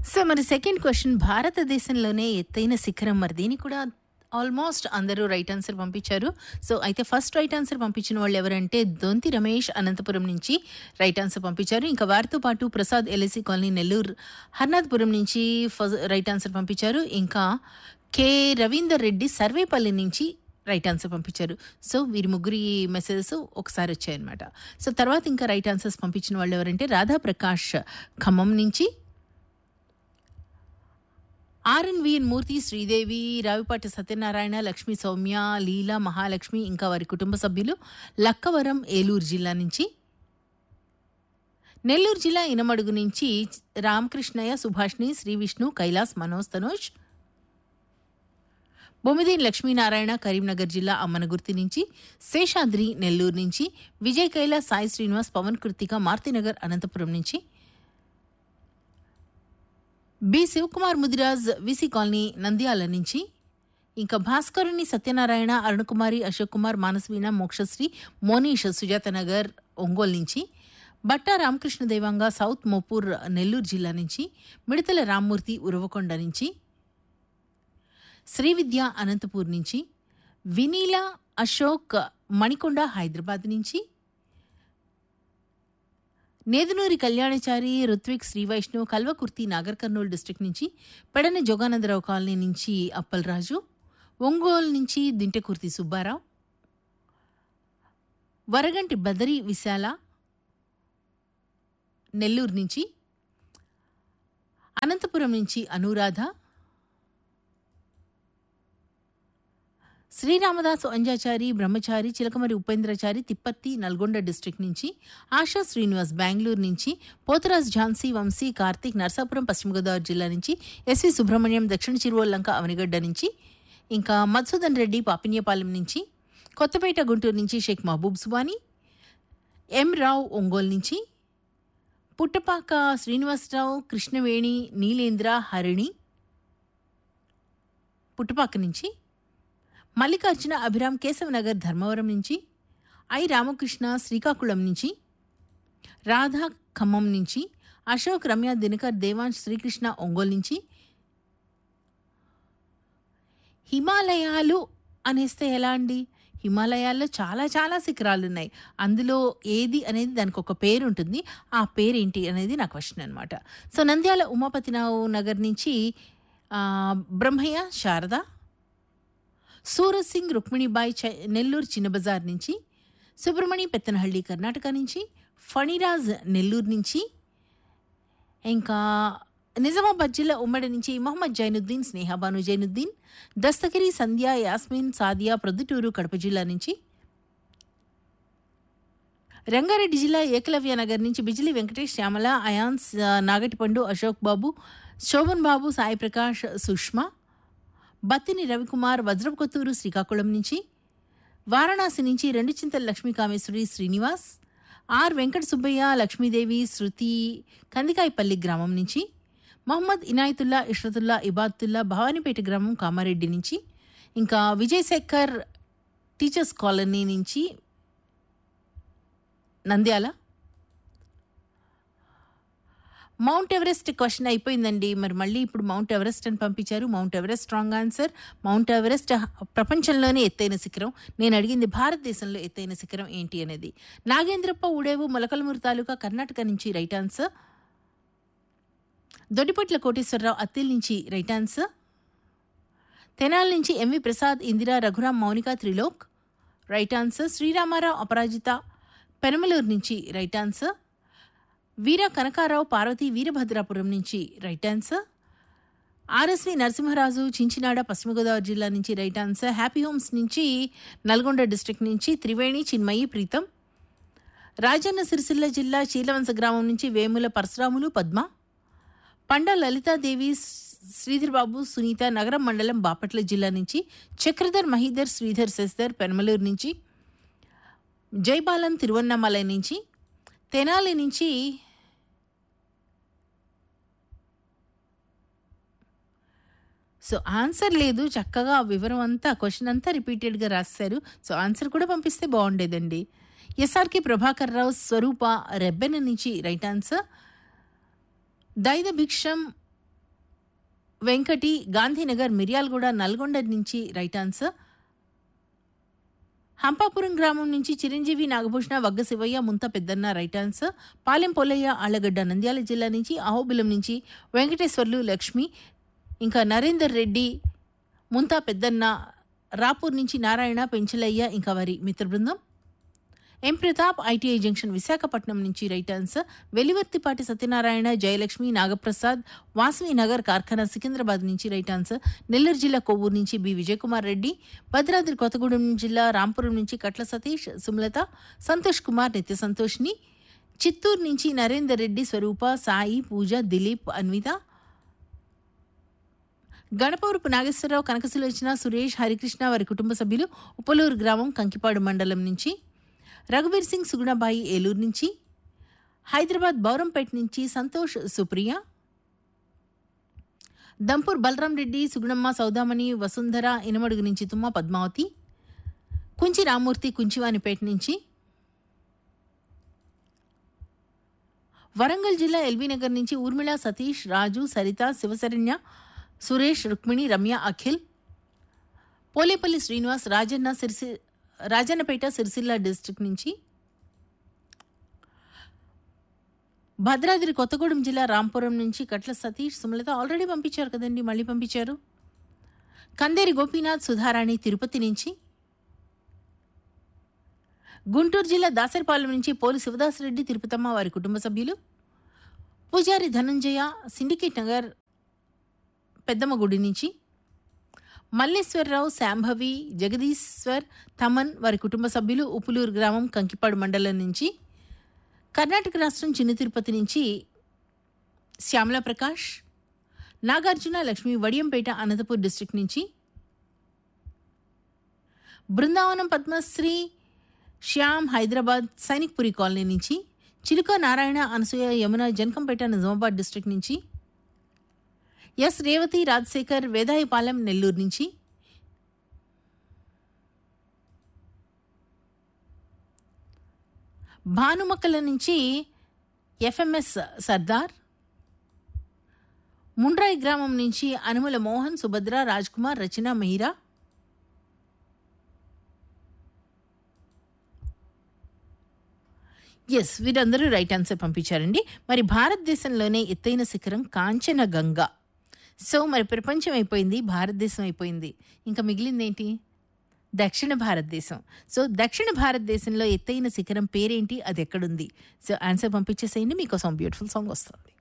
so మరి second question భారతదేశంలోనే ఎత్తైన శిఖరం మరి దీనికి కూడా ఆల్మోస్ట్ అందరూ రైట్ ఆన్సర్ పంపించారు సో అయితే ఫస్ట్ రైట్ ఆన్సర్ పంపించిన వాళ్ళు ఎవరంటే దొంతి రమేష్ అనంతపురం నుంచి రైట్ ఆన్సర్ పంపించారు ఇంకా వారితో పాటు ప్రసాద్ ఎల్ఐసి కాలనీ నెల్లూరు హర్నాథ్పురం నుంచి ఫస్ట్ రైట్ ఆన్సర్ పంపించారు ఇంకా కె రవీందర్ రెడ్డి సర్వేపల్లి నుంచి రైట్ ఆన్సర్ పంపించారు సో వీరి ముగ్గురి మెసేజెస్ ఒకసారి వచ్చాయన్నమాట సో తర్వాత ఇంకా రైట్ ఆన్సర్స్ పంపించిన వాళ్ళు ఎవరంటే రాధా ప్రకాష్ ఖమ్మం నుంచి ఆర్ఎన్విఎన్ మూర్తి శ్రీదేవి రావిపాటి సత్యనారాయణ లక్ష్మీ సౌమ్య లీలా మహాలక్ష్మి ఇంకా వారి కుటుంబ సభ్యులు లక్కవరం ఏలూరు జిల్లా నుంచి నెల్లూరు జిల్లా ఇనమడుగు నుంచి రామకృష్ణయ్య సుభాష్ని శ్రీ విష్ణు కైలాస్ మనోజ్ తనోజ్ బొమ్మిదేని లక్ష్మీనారాయణ కరీంనగర్ జిల్లా అమ్మనగుర్తి నుంచి శేషాద్రి నెల్లూరు నుంచి విజయ్ కైలాస్ సాయి శ్రీనివాస్ పవన్ కృతిక మారుతినగర్ అనంతపురం నుంచి B Sivakumar Mudiraj VC colony Nandyal నుంచి ఇంకా భాస్కరుని సత్యనారాయణ అరుణకుమారి అశోక్ కుమార్ మానసవీణ మోక్షశ్రీ మోనీష్ సుజాత నగర్ ఒంగోలు నుంచి బట్టా రామకృష్ణ దేవంగా సౌత్ మోపూర్ నెల్లూరు జిల్లా నుంచి మిడతల రామ్మూర్తి ఉరవకొండ నుంచి శ్రీవిద్య అనంతపూర్ నుంచి వినీల అశోక్ మణికొండ హైదరాబాద్ నుంచి నేదునూరి కళ్యాణచారి రుత్విక్ శ్రీవైష్ణవ్ కల్వకుర్తి నాగర్ కర్నూలు డిస్టిక్ నుంచి పెడన జోగానందరావు కాలనీ నుంచి అప్పలరాజు ఒంగోలు నుంచి దింటకుర్తి సుబ్బారావు వరగంటి బదరి విశాల నెల్లూరు నుంచి అనంతపురం నుంచి అనురాధ శ్రీరామదాసు అంజాచారి బ్రహ్మచారి చిలకమరి ఉపేంద్రచారి తిప్పత్తి నల్గొండ డిస్ట్రిక్ట్ నుంచి ఆశా శ్రీనివాస్ బెంగళూరు నుంచి పోతరాజ్ ఝాన్సీ వంశీ కార్తీక్ నర్సాపురం పశ్చిమ గోదావరి జిల్లా నుంచి ఎస్వి సుబ్రహ్మణ్యం దక్షిణ చిరువల్లంక అవనిగడ్డ నుంచి ఇంకా మధుసూదన్ రెడ్డి పాపిన్యపాలెం నుంచి కొత్తపేట గుంటూరు నుంచి షేక్ మహబూబ్ సుబానీ ఎం రావు ఒంగోలు నుంచి పుట్టపాక శ్రీనివాసరావు కృష్ణవేణి నీలేంద్ర హరిణి పుట్టపాక నుంచి మల్లికార్జున అభిరామ్ కేశవనగర్ ధర్మవరం నుంచి ఐ రామకృష్ణ శ్రీకాకుళం నుంచి రాధా ఖమ్మం నుంచి అశోక్ రమ్య దినకర్ దేవాంశ్ శ్రీకృష్ణ ఒంగోలు నుంచి హిమాలయాలు అనేస్తే ఎలా అండి హిమాలయాల్లో చాలా చాలా శిఖరాలు ఉన్నాయి అందులో ఏది అనేది దానికి ఒక పేరు ఉంటుంది ఆ పేరు ఏంటి అనేది నా క్వశ్చన్ అనమాట సో నంద్యాల ఉమాపతిరావు నగర్ నుంచి ఆ, బ్రహ్మయ్య శారద సూరత్ సింగ్ రుక్మిణిబాయి చ నెల్లూరు చిన్న బజార్ నుంచి సుబ్రమణి పెత్తనహಳ್ಳಿ కర్ణాటక నుంచి ఫణిరాజ్ నెల్లూరు నుంచి ఇంకా నిజామాబాద్ జిల్లా ఉమ్మడి నుంచి మొహమ్మద్ జైనుద్దీన్ స్నేహాబాను జైనుద్దీన్ దస్తగిరి సంధ్య యాస్మిన్ సాదియా ప్రొద్దుటూరు కడప జిల్లా నుంచి రంగారెడ్డి జిల్లా ఏకలవ్య నగర్ నుంచి బిజిలి వెంకటేష్ శ్యామల అయాన్స్ ఆ, నాగటిపండు అశోక్ బాబు శోభన్ బాబు సాయి ప్రకాష్ సుష్మా బత్తిని రవికుమార్ వజ్రపుకొత్తూరు శ్రీకాకుళం నుంచి వారణాసి నుంచి రెండు చింతల లక్ష్మీ కామేశ్వరి శ్రీనివాస్ ఆర్ వెంకట సుబ్బయ్య లక్ష్మీదేవి శృతి కందికాయపల్లి గ్రామం నుంచి మహమ్మద్ ఇనాయతుల్లా ఇష్రతుల్లా ఇబాతుల్లా భవానీపేట గ్రామం కామారెడ్డి నుంచి ఇంకా విజయశేఖర్ టీచర్స్ కాలనీ నుంచి నంద్యాల మౌంట్ ఎవరెస్ట్ క్వశ్చన్ అయిపోయిందండి మరి మళ్ళీ ఇప్పుడు మౌంట్ ఎవరెస్ట్ అని పంపించారు Mount Everest strong answer Mount Everest ప్రపంచంలోనే ఎత్తైన శిఖరం నేను అడిగింది భారతదేశంలో ఎత్తైన శిఖరం ఏంటి అనేది నాగేంద్రప్ప ఉడేవు మొలకలమూరు తాలూకా కర్ణాటక నుంచి రైట్ ఆన్సర్ దొడ్డిపట్ల కోటేశ్వరరావు అత్తిల్ నుంచి రైట్ ఆన్సర్ తెనాల నుంచి MV Prasad Indira Raghuram Mounika Trilok right answer Sriramarao Aparajitha Penamaluru నుంచి రైట్ ఆన్సర్ వీర కనకారావు పార్వతి వీరభద్రాపురం నుంచి right answer RSV Narasimharaju Chinchinada పశ్చిమ గోదావరి జిల్లా నుంచి రైట్ ఆన్సర్ హ్యాపీ హోమ్స్ నుంచి నల్గొండ డిస్ట్రిక్ట్ నుంచి త్రివేణి చిన్మయి ప్రీతం రాజన్న సిరిసిల్ల జిల్లా చీలవంశ గ్రామం నుంచి వేముల పరశురాములు పద్మ పండ లలితాదేవి శ్రీధర్ బాబు సునీత నగరం మండలం బాపట్ల జిల్లా నుంచి చక్రధర్ మహీధర్ శ్రీధర్ శశిధర్ పెనమలూరు నుంచి జైబాలన్ తిరువన్నమలై నుంచి తెనాలి నుంచి సో ఆన్సర్ లేదు చక్కగా ఆ వివరం అంతా క్వశ్చన్ అంతా రిపీటెడ్గా రాశారు సో ఆన్సర్ కూడా పంపిస్తే బాగుండేదండి ఎస్ఆర్కే ప్రభాకర్ రావు స్వరూప రెబ్బెన నుంచి రైట్ ఆన్సర్ దైద భిక్షం వెంకటి గాంధీనగర్ మిర్యాలగూడ నల్గొండ నుంచి రైట్ ఆన్సర్ హంపాపురం గ్రామం నుంచి చిరంజీవి నాగభూషణ వగ్గ శివయ్య ముంత పెద్దన్న రైట్ ఆన్సర్ పాలెం పొల్లయ్య ఆళ్లగడ్డ నంద్యాల జిల్లా నుంచి అహోబిలం నుంచి వెంకటేశ్వర్లు లక్ష్మి ఇంకా నరేందర్ రెడ్డి ముంతా పెద్దన్న రాపూర్ నుంచి నారాయణ పెంచలయ్య ఇంకా వారి మిత్ర బృందం M Pratap ITI junction Visakhapatnam నుంచి రైట్ ఆన్సర్ వెలివర్తిపాటి సత్యనారాయణ జయలక్ష్మి నాగప్రసాద్ వాసవి నగర్ కార్ఖానా సికింద్రాబాద్ నుంచి రైట్ ఆన్సర్ నెల్లూరు జిల్లా కొవ్వూరు నుంచి బి విజయకుమార్ రెడ్డి భద్రాద్రి కొత్తగూడెం జిల్లా రాంపురం నుంచి కట్ల సతీష్ సుమలత సంతోష్ కుమార్ నిత్య సంతోష్ని చిత్తూరు నుంచి నరేందర్ రెడ్డి స్వరూప సాయి పూజ దిలీప్ అన్విత గణపవరపు నాగేశ్వరరావు కనకసులోచన సురేష్ హరికృష్ణ వారి కుటుంబ సభ్యులు ఉపలూరు గ్రామం కంకిపాడు మండలం నుంచి రఘువీర్ సింగ్ సుగుణబాయి ఏలూరు నుంచి హైదరాబాద్ బౌరంపేట నుంచి సంతోష్ సుప్రియ దంపూర్ బలరాం రెడ్డి సుగుణమ్మ సౌదామణి వసుంధర ఇనమడుగు నుంచి తుమ్మ పద్మావతి కుంచి రామూర్తి కుంచివానిపేట నుంచి వరంగల్ జిల్లా ఎల్బీ నగర్ నుంచి ఊర్మిళ సతీష్ రాజు సరిత శివశరణ్య సురేష్ రుక్మిణి రమ్య అఖిల్ పోలేపల్లి శ్రీనివాస్ రాజన్న సిరిసి రాజన్నపేట సిరిసిల్ల డిస్ట్రిక్ట్ నుంచి భద్రాద్రి కొత్తగూడెం జిల్లా రాంపురం నుంచి కట్ల సతీష్ సుమలత ఆల్రెడీ పంపించారు కదండి మళ్ళీ పంపించారు కందేరి గోపీనాథ్ సుధారాణి తిరుపతి నుంచి గుంటూరు జిల్లా దాసరిపాలెం నుంచి పోలి శివదాసరెడ్డి తిరుపతమ్మ వారి కుటుంబ సభ్యులు పూజారి ధనంజయ సిండికేట్ నగర్ పెద్దమ్మ గుడి నుంచి మల్లేశ్వరరావు శాంభవి జగదీశ్వర్ తమన్ వారి కుటుంబ సభ్యులు ఉపులూరు గ్రామం కంకిపాడు మండలం నుంచి కర్ణాటక రాష్ట్రం చిన్న తిరుపతి నుంచి శ్యామల ప్రకాష్ నాగార్జున లక్ష్మి వడియంపేట అనంతపూర్ డిస్ట్రిక్ట్ నుంచి బృందావనం పద్మశ్రీ శ్యామ్ హైదరాబాద్ సైనిక్పురి కాలనీ నుంచి చిలుక నారాయణ అనసూయ యమున జనకంపేట నిజామాబాద్ డిస్ట్రిక్ట్ నుంచి ఎస్ రేవతి రాజశేఖర్ వేదాయపాలెం నెల్లూరు నుంచి భానుమక్కల నుంచి ఎఫ్ఎంఎస్ సర్దార్ ముండ్రాయి గ్రామం నుంచి అనుముల మోహన్ సుభద్ర రాజ్ కుమార్ రచన మెహిరా ఎస్ వీరందరూ రైట్ ఆన్సర్ పంపించారండి మరి భారతదేశంలోనే ఎత్తైన శిఖరం కాంచన గంగ సో మరి ప్రపంచం అయిపోయింది భారతదేశం అయిపోయింది ఇంకా మిగిలింది ఏంటి దక్షిణ భారతదేశం సో దక్షిణ భారతదేశంలో ఎత్తైన శిఖరం పేరేంటి అది ఎక్కడుంది సో ఆన్సర్ పంపించేసేయండి మీకోసం బ్యూటిఫుల్ సాంగ్ వస్తుంది